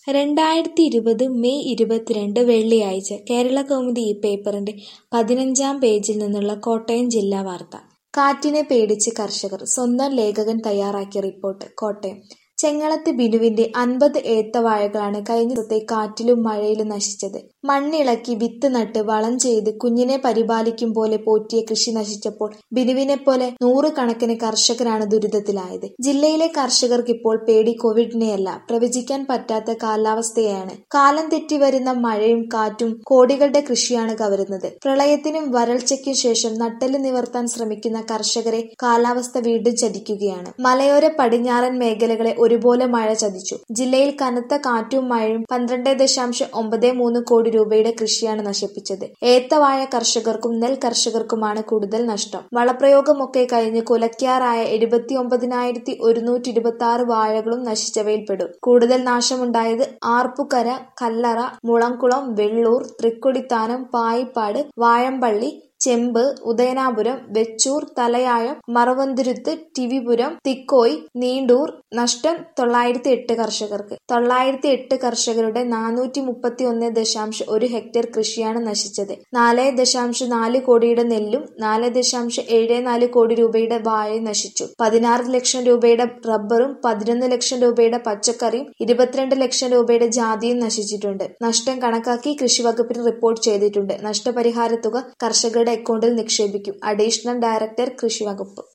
രണ്ടായിരത്തി ഇരുപത് മെയ് ഇരുപത്തിരണ്ട് വെള്ളിയാഴ്ച കേരളകൗമുദി ഈ പേപ്പറിന്റെ പതിനഞ്ചാം പേജിൽ നിന്നുള്ള കോട്ടയം ജില്ലാ വാർത്ത കാറ്റിനെ പേടിച്ച് കർഷകർ സ്വന്തം ലേഖകൻ തയ്യാറാക്കിയ റിപ്പോർട്ട് കോട്ടയം ചെങ്ങളത്ത് ബിനുവിന്റെ അൻപത് ഏത്തവാഴകളാണ് കഴിഞ്ഞ ദിവസത്തെ കാറ്റിലും മഴയിലും നശിച്ചത് മണ്ണിളക്കി വിത്ത് നട്ട് വളം ചെയ്ത് കുഞ്ഞിനെ പരിപാലിക്കും പോലെ പോറ്റിയ കൃഷി നശിച്ചപ്പോൾ ബിനുവിനെപ്പോലെ നൂറുകണക്കിന് കർഷകരാണ് ദുരിതത്തിലായത് ജില്ലയിലെ കർഷകർക്ക് ഇപ്പോൾ പേടി കോവിഡിനെയല്ല പ്രവചിക്കാൻ പറ്റാത്ത കാലാവസ്ഥയാണ് കാലം തെറ്റി വരുന്ന മഴയും കാറ്റും കോടികളുടെ കൃഷിയാണ് കവരുന്നത് പ്രളയത്തിനും വരൾച്ചയ്ക്കും ശേഷം നട്ടെല്ല് നിവർത്താൻ ശ്രമിക്കുന്ന കർഷകരെ കാലാവസ്ഥ വീണ്ടും ചതിക്കുകയാണ് മലയോര പടിഞ്ഞാറൻ മേഖലകളെ ഒരുപോലെ മഴ ചതിച്ചു ജില്ലയിൽ കനത്ത കാറ്റും മഴയും പന്ത്രണ്ട് ദശാംശം ഒമ്പത് മൂന്ന് കോടി രൂപയുടെ കൃഷിയാണ് നശിപ്പിച്ചത് ഏത്തവാഴ കർഷകർക്കും നെൽ കർഷകർക്കുമാണ് കൂടുതൽ നഷ്ടം വളപ്രയോഗമൊക്കെ കഴിഞ്ഞ് കുലയ്ക്കാറായ എഴുപത്തി ഒമ്പതിനായിരത്തി ഒരുന്നൂറ്റി ഇരുപത്തി ആറ് വാഴകളും നശിച്ചവയിൽപ്പെടും കൂടുതൽ നാശമുണ്ടായത് ആർപ്പുക്കര കല്ലറ മുളംകുളം വെള്ളൂർ തൃക്കൊടിത്താനം പായിപ്പാട് വാഴമ്പള്ളി ചെമ്പ് ഉദയനാപുരം വെച്ചൂർ തലയാഴം മറവന്തുരുത്ത് ടിവിപുരം തിക്കോയ് നീണ്ടൂർ നഷ്ടം തൊള്ളായിരത്തി എട്ട് കർഷകർക്ക് തൊള്ളായിരത്തി എട്ട് കർഷകരുടെ നാനൂറ്റി മുപ്പത്തി ഒന്ന് ദശാംശം ഒരു ഹെക്ടർ കൃഷിയാണ് നശിച്ചത് നാല് ദശാംശം നാല് കോടിയുടെ നെല്ലും നാല് ദശാംശം ഏഴ് നാല് കോടി രൂപയുടെ വാഴയും നശിച്ചു പതിനാറ് ലക്ഷം രൂപയുടെ റബ്ബറും പതിനൊന്ന് ലക്ഷം രൂപയുടെ പച്ചക്കറിയും ഇരുപത്തിരണ്ട് ലക്ഷം രൂപയുടെ ജാതിയും നശിച്ചിട്ടുണ്ട് നഷ്ടം കണക്കാക്കി കൃഷി വകുപ്പിന് റിപ്പോർട്ട് ചെയ്തിട്ടുണ്ട് നഷ്ടപരിഹാര തുക കർഷകരുടെ അക്കൗണ്ടിൽ നിക്ഷേപിക്കും അഡീഷണൽ ഡയറക്ടർ കൃഷി വകുപ്പ്